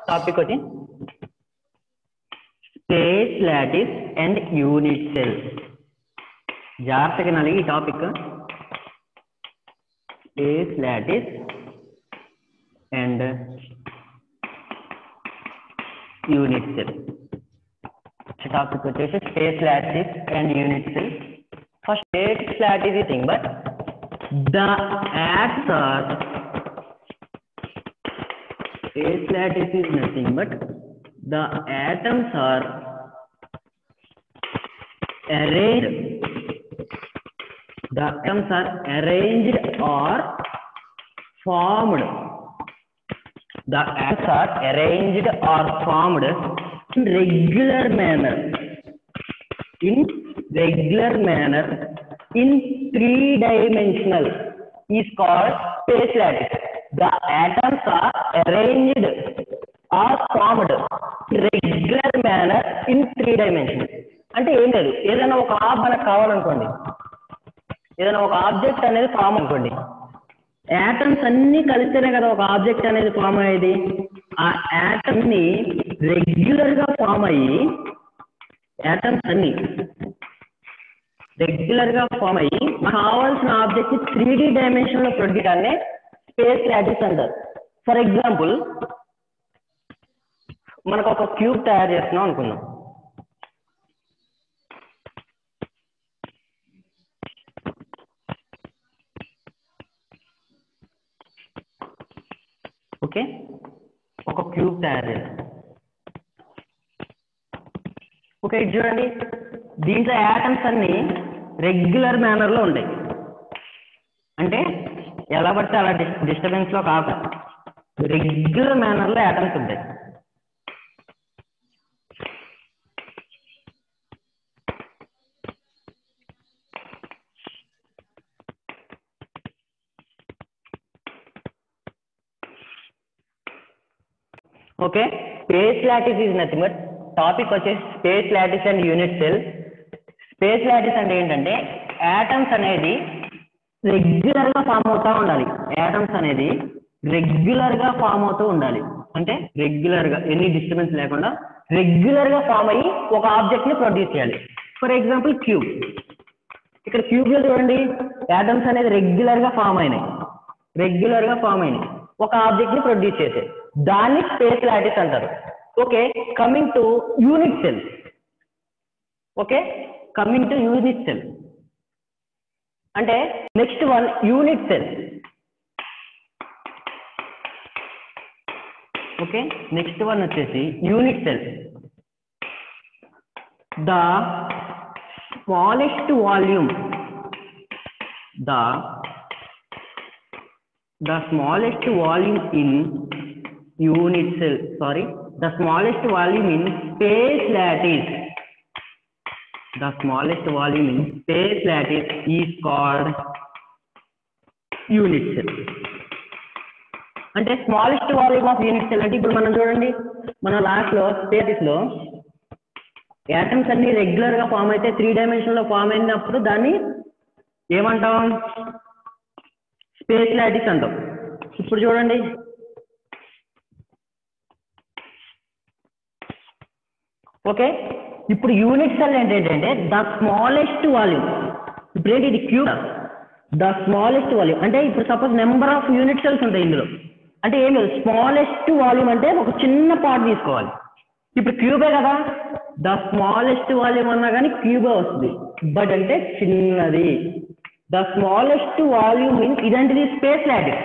Topic వచ్చి space lattice and unit cell జాగ్రత్తగా నలిగి ఈ topic space lattice and unit cell topic వచ్చేసి space lattice and unit cell first space lattice ఈ thing but the ads are space lattice is nothing but the atoms are arranged the atoms are arranged or formed the atoms are arranged or formed in regular manner in regular manner in three dimensional is called space lattice the atoms are arranged or formed in regular manner in three dimensions అంటే ఏం లేదు ఏదైనా ఒక ఆబ్ మనకు కావాలనుకోండి ఏదైనా ఒక object అనేది form అనుకోండి యాటమ్స్ అన్ని కలిస్తేనే కదా ఒక ఆబ్జెక్ట్ అనేది ఫామ్ అయ్యేది ఆ యాటమ్ ని రెగ్యులర్ గా ఫామ్ అయ్యి యాటమ్స్ అన్ని రెగ్యులర్ గా ఫామ్ అయ్యి మనకు కావాల్సిన ఆబ్జెక్ట్ ని త్రీ డి డైమెన్షన్ లో ప్రొడ్యూటాన్ని స్పేస్ లాటిస్ అంటారు ఫర్ ఎగ్జాంపుల్ మనకు ఒక క్యూబ్ తయారు చేస్తున్నాం అనుకుందాం ఓకే ఒక క్యూబ్ తయారు చేస్తాం ఓకే ఇది చూడండి దీంట్లో యాటమ్స్ అన్ని రెగ్యులర్ మేనర్లో ఉంటాయి అంటే ఎలా పడితే అలా డిస్టర్బెన్స్ లో కాక రెగ్యులర్ మేనర్ లో యాటమ్స్ ఉంటాయి okay space lattice is nothing but topic వచ్చేసి space lattice and unit cell space lattice అంటే ఏంటంటే యాటమ్స్ అనేది రెగ్యులర్ గా ఫామ్ అవుతా ఉండాలి యాటమ్స్ అనేది రెగ్యులర్ గా ఫామ్ అవుతూ ఉండాలి అంటే రెగ్యులర్ గా ఎన్ని డిస్టర్బెన్స్ లేకుండా రెగ్యులర్ గా ఫామ్ అయ్యి ఒక ఆబ్జెక్ట్ ని ప్రొడ్యూస్ చేయాలి ఫర్ ఎగ్జాంపుల్ క్యూబ్ ఇక్కడ క్యూబ్ లో చూడండి యాటమ్స్ అనేది రెగ్యులర్ గా ఫామ్ అయినాయి రెగ్యులర్ గా ఫామ్ అయినాయి ఒక ఆబ్జెక్ట్ ని ప్రొడ్యూస్ చేసే దాన్ని స్పేస్ లాటిస్ అంటారు okay coming to unit cell okay coming to unit cell అంటే next one unit cell okay next one వచ్చేసి unit cell the smallest volume the the smallest volume in unit cell sorry the smallest volume in space lattice the smallest volume in space lattice is called unit cell అంటే smallest volume of unit cell అంటే ఇప్పుడు మనం చూడండి మన last లో space లో atoms అన్ని regular గా ఫామ్ అయితే త్రీ డైమెన్షన్ లో ఫామ్ అయినప్పుడు దాన్ని ఏమంటాం స్పేస్ లాటిస్ అంటాం ఇప్పుడు చూడండి ఓకే ఇప్పుడు యూనిట్ సెల్ ఏంటంటే ద స్మాలెస్ట్ వాల్యూమ్ ఇప్పుడు ఏంటి ఇది క్యూబ్ ద స్మాలెస్ట్ వాల్యూమ్ అంటే ఇప్పుడు suppose number of unit cells ఉంటాయి ఇందులో అంటే ఏం లేదు స్మాలెస్ట్ వాల్యూమ్ అంటే ఒక చిన్న పార్ట్ తీసుకోవాలి ఇప్పుడు క్యూబే కదా ద స్మాలెస్ట్ వాల్యూమ్ అన్నా కానీ క్యూబే వస్తుంది బట్ అంటే చిన్నది ద స్మాలెస్ట్ వాల్యూమ్ మీన్స్ ఇదంటిది space lattice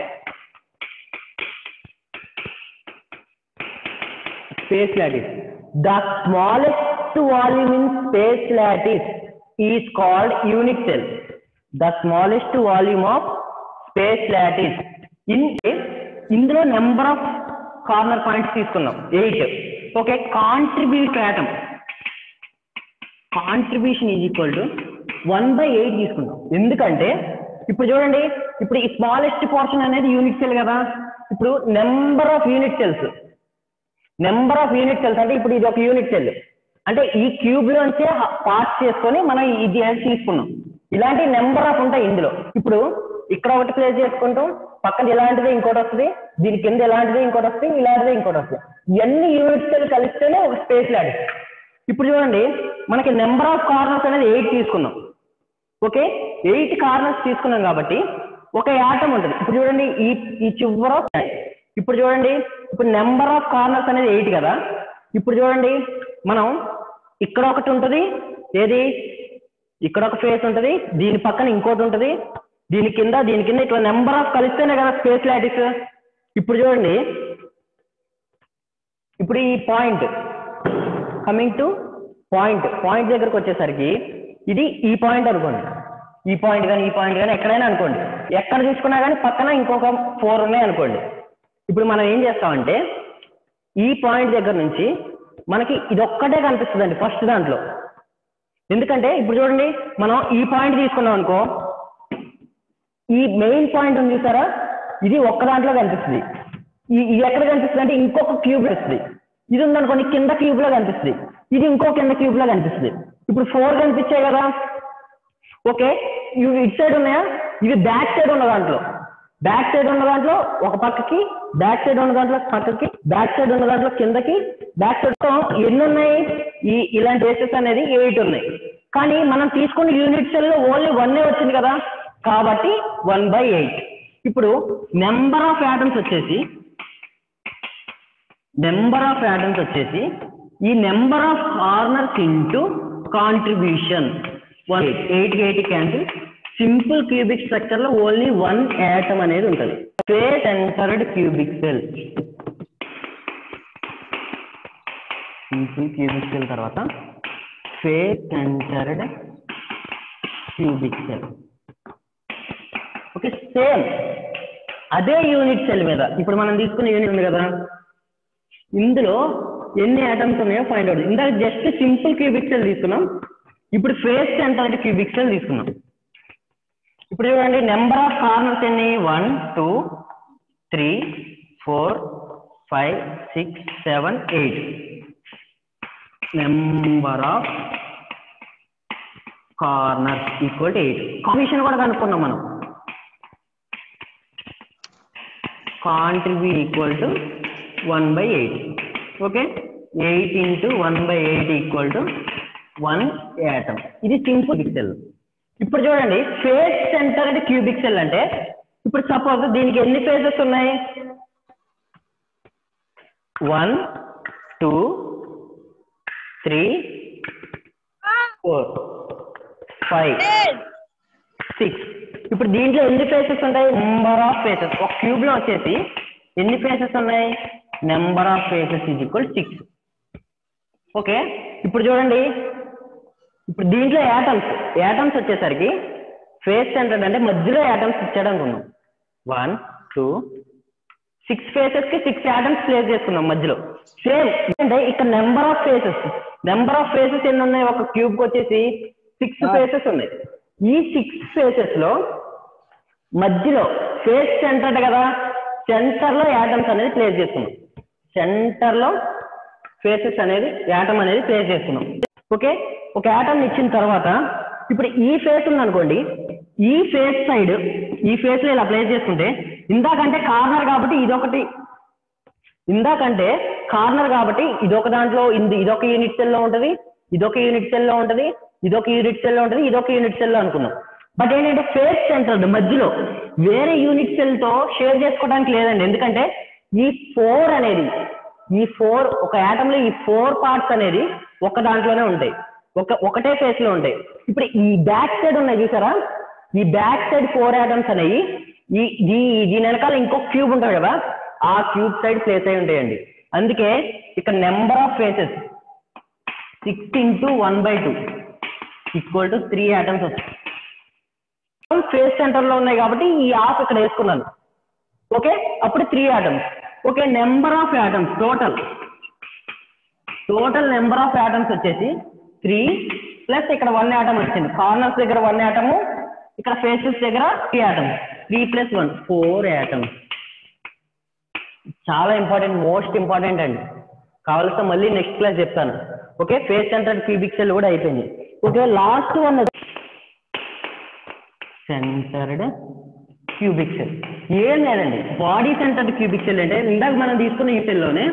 space lattice the smallest volume in space lattice is called unit cell. The smallest volume of space lattice in ఇందులో నెంబర్ ఆఫ్ కార్నర్ పాయింట్స్ తీసుకున్నాం eight okay contribute atom contribution is equal to one by eight తీసుకున్నాం ఎందుకంటే ఇప్పుడు చూడండి ఇప్పుడు ఈ smallest portion అనేది unit cell కదా ఇప్పుడు number of unit cells number of unit cells అంటే ఇప్పుడు ఇది ఒక యూనిట్ సెల్ అంటే ఈ క్యూబ్ లోంచే పాస్ చేసుకొని మనం ఇది తీసుకున్నాం ఇలాంటి నెంబర్ ఆఫ్ ఉంటాయి ఇందులో ఇప్పుడు ఇక్కడ ఒకటి ప్లేస్ చేసుకుంటాం పక్కన ఇలాంటిది ఇంకోటి వస్తుంది దీని కింద ఇలాంటిది ఇంకోటి వస్తుంది ఇలాంటిది ఇంకోటి వస్తుంది ఇవన్నీ యూనిట్స్ కలిస్తేనే ఒక స్పేస్ లాడ్ ఇప్పుడు చూడండి మనకి నెంబర్ ఆఫ్ కార్నర్స్ అనేది ఎయిట్ తీసుకున్నాం ఓకే ఎయిట్ కార్నర్స్ తీసుకున్నాం కాబట్టి ఒక యాటమ్ ఉంటుంది ఇప్పుడు చూడండి ఈ ఈ చివర ఇప్పుడు చూడండి ఇప్పుడు నెంబర్ ఆఫ్ కార్నర్స్ అనేది ఎయిట్ కదా ఇప్పుడు చూడండి మనం ఇక్కడ ఒకటి ఉంటుంది ఏది ఇక్కడ ఒక ఫేస్ ఉంటుంది దీని పక్కన ఇంకోటి ఉంటుంది దీని కింద దీని కింద ఇట్లా నెంబర్ ఆఫ్ కలిస్తేనే కదా స్పేస్ లాటిస్ ఇప్పుడు చూడండి ఇప్పుడు ఈ point coming to point point దగ్గరకు వచ్చేసరికి ఇది ఈ పాయింట్ అనుకోండి ఈ పాయింట్ కానీ ఈ పాయింట్ కానీ ఎక్కడైనా అనుకోండి ఎక్కడ చూసుకున్నా కానీ పక్కన ఇంకొక ఫోర్ ఉన్నాయి అనుకోండి ఇప్పుడు మనం ఏం చేస్తామంటే ఈ పాయింట్ దగ్గర నుంచి మనకి ఇది ఒక్కటే కనిపిస్తుందండి ఫస్ట్ దాంట్లో ఎందుకంటే ఇప్పుడు చూడండి మనం ఈ పాయింట్ తీసుకున్నాం అనుకో ఈ మెయిన్ పాయింట్ ఉంది చూసారా ఇది ఒక్క దాంట్లో కనిపిస్తుంది ఈ ఇది ఎక్కడ కనిపిస్తుంది అంటే ఇంకొక క్యూబ్ వస్తుంది ఇది ఉందనుకోండి కింద క్యూబ్ లో కనిపిస్తుంది ఇది ఇంకో కింద క్యూబ్ లో కనిపిస్తుంది ఇప్పుడు ఫోర్ కనిపించాయి కదా ఓకే ఇవి ఇటు సైడ్ ఉన్నాయా ఇవి బ్యాక్ సైడ్ ఉన్న దాంట్లో బ్యాక్ సైడ్ ఉన్న దాంట్లో ఒక పక్కకి బ్యాక్ సైడ్ ఉన్న దాంట్లో పక్కకి బ్యాక్ సైడ్ ఉన్న దాంట్లో కిందకి బ్యాక్ సైడ్ ఎన్ని ఉన్నాయి ఈ ఇలాంటి రేసెస్ అనేది ఎయిట్ ఉన్నాయి కానీ మనం తీసుకున్న యూనిట్ సెల్ లో ఓన్లీ వన్ వచ్చింది కదా కాబట్టి వన్ బై ఎయిట్ ఇప్పుడు నెంబర్ ఆఫ్ యాటమ్స్ వచ్చేసి నెంబర్ ఆఫ్ యాటమ్స్ వచ్చేసి ఈ number of corners into contribution one eight eight eight cancel simple cubic structure లో ఓన్లీ వన్ యాటమ్ అనేది ఉంటుంది face centered cubic cell simple cubic cell తర్వాత face centered cubic cell okay same అదే unit cell మీద ఇప్పుడు మనం తీసుకున్న unit ఉంది కదా ఇందులో ఎన్ని ఐటమ్స్ ఉన్నాయో ఫైండ్ అవుట్ ఇందాక జస్ట్ సింపుల్ క్యూబిక్ సెల్ తీసుకున్నాం ఇప్పుడు ఫేస్ సెంటర్ క్యూబిక్ సెల్ తీసుకున్నాం ఇప్పుడు చూడండి నెంబర్ ఆఫ్ కార్నర్స్ ఎన్ని one two three four five six seven eight number of corners equal to eight combination కూడా కనుక్కున్నాం మనం contribute equal to one by eight okay eight into one by eight equal to one atom ఇది simple pixel ఇప్పుడు చూడండి face center అంటే cubic cell అంటే ఇప్పుడు suppose దీనికి ఎన్ని ఫేసెస్ ఉన్నాయి one two three four five six ఇప్పుడు దీంట్లో ఎన్ని ఫేసెస్ ఉంటాయి నెంబర్ ఆఫ్ ఫేసెస్ ఒక క్యూబ్ లో వచ్చేసి ఎన్ని ఫేసెస్ ఉన్నాయి number of faces is equal six okay ఇప్పుడు చూడండి ఇప్పుడు దీంట్లో యాటమ్స్ యాటమ్స్ వచ్చేసరికి ఫేస్ సెంటర్ అంటే మధ్యలో యాటమ్స్ ఇచ్చాడు అనుకున్నాం వన్ టూ సిక్స్ ఫేసెస్ కి సిక్స్ యాటమ్స్ ప్లేస్ చేసుకున్నాం మధ్యలో సేమ్ అంటే ఇక్కడ number of faces number of faces ఎన్ని ఉన్నాయి ఒక క్యూబ్ కి వచ్చేసి సిక్స్ ఫేసెస్ ఉన్నాయి ఈ సిక్స్ ఫేసెస్ లో మధ్యలో ఫేస్ సెంటర్ కదా సెంటర్ లో యాటమ్స్ అనేది ప్లేస్ చేసుకున్నాం సెంటర్ లో ఫేసెస్ అనేది యాటమ్ అనేది ప్లేస్ చేసుకున్నాం ఓకే ఒక యాటమ్ ఇచ్చిన తర్వాత ఇప్పుడు ఈ ఫేస్ ఉంది అనుకోండి ఈ ఫేస్ సైడ్ ఈ ఫేస్ లో ఇలా ప్లేస్ చేసుకుంటే ఇందాకంటే కార్నర్ కాబట్టి ఇదొకటి ఇందాకంటే కార్నర్ కాబట్టి ఇదొక దాంట్లో ఇది ఇదొక యూనిట్ సెల్ లో ఉంటది ఇదొక యూనిట్ సెల్ లో ఉంటది ఇదొక యూనిట్ సెల్ లో ఉంటది ఇదొక యూనిట్ సెల్ లో అనుకున్నాం బట్ ఏంటంటే ఫేస్ సెంటర్ మధ్యలో వేరే యూనిట్ సెల్ తో షేర్ చేసుకోవడానికి లేదండి ఎందుకంటే ఈ ఫోర్ అనేది ఈ ఫోర్ ఒక యాటమ్ లో ఈ ఫోర్ పార్ట్స్ అనేది ఒక దాంట్లోనే ఉంటాయి ఒక ఒకటే ఫేస్ లో ఉంటాయి ఇప్పుడు ఈ బ్యాక్ సైడ్ ఉన్నాయి చూసారా ఈ బ్యాక్ సైడ్ ఫోర్ యాటమ్స్ అనేవి ఈ ఈ దీని వెనకాల ఇంకొక క్యూబ్ ఉంటుంది కదా ఆ క్యూబ్ సైడ్ ప్లేస్ అయి ఉంటాయండి అందుకే ఇక్కడ number of faces six into one by two equal to three atoms వస్తాయి ఫేస్ సెంటర్ లో ఉన్నాయి కాబట్టి ఈ ఆఫ్ ఇక్కడ వేసుకున్నాను ఓకే అప్పుడు three atoms okay number of atoms total total number of atoms వచ్చేసి త్రీ ప్లస్ ఇక్కడ వన్ ఐటమ్ వచ్చింది కార్నర్స్ దగ్గర వన్ ఐటమ్ ఇక్కడ ఫేసెస్ దగ్గర three atoms three plus one four atoms చాలా ఇంపార్టెంట్ మోస్ట్ ఇంపార్టెంట్ అండి కావాల్సిన మళ్ళీ నెక్స్ట్ క్లాస్ చెప్తాను okay face center cubic cell కూడా అయిపోయింది okay last one centered cubic cell ఏం లేదండి బాడీ సెంటర్డ్ క్యూబిక్ సెల్ అంటే ఇందాక మనం తీసుకున్న ఈ సెల్లోనే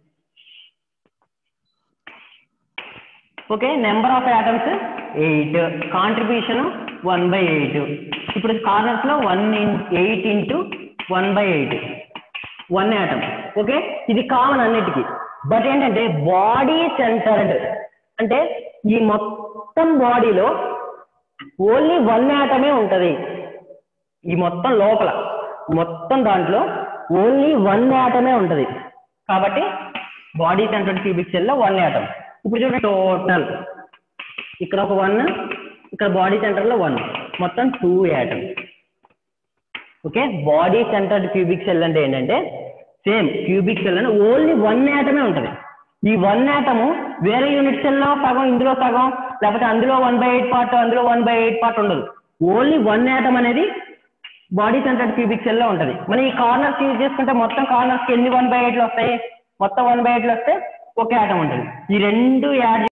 okay number of atoms eight contribution one by eight ఇప్పుడు కార్నర్స్ లో one in eight into one by eight one atom okay ఇది కామన్ అన్నిటికీ బట్ ఏంటంటే బాడీ సెంటర్డ్ అంటే ఈ మొత్తం బాడీలో ఓన్లీ వన్ యాటమే ఉంటది ఈ మొత్తం లోపల మొత్తం దాంట్లో ఓన్లీ వన్ యాటమే ఉంటది కాబట్టి బాడీ సెంటర్డ్ క్యూబిక్ సెల్ లో వన్ యాటమ్ ఇప్పుడు చూడండి టోటల్ ఇక్కడ ఒక వన్ ఇక్కడ బాడీ సెంటర్ లో వన్ మొత్తం two atom okay body centered cubic cell అంటే ఏంటంటే సేమ్ క్యూబిక్ సెల్ అంటే ఓన్లీ వన్ యాటమే ఉంటది ఈ వన్ యాటము వేరే యూనిట్ సెల్ లో సగం ఇందులో సగం లేకపోతే అందులో వన్ బై ఎయిట్ పార్ట్ అందులో వన్ బై ఎయిట్ పార్ట్ ఉండదు ఓన్లీ వన్ యాటమ్ అనేది బాడీ సెంటర్డ్ క్యూబిక్ సెల్ లో ఉంటది మనం ఈ కార్నర్స్ యూజ్ చేసుకుంటే మొత్తం కార్నర్స్ ఎన్ని వన్ బై ఎయిట్లు వస్తాయి మొత్తం వన్ బై ఎయిట్లు వస్తే ఒకే ఆటం ఉంటుంది ఈ రెండు యాడ్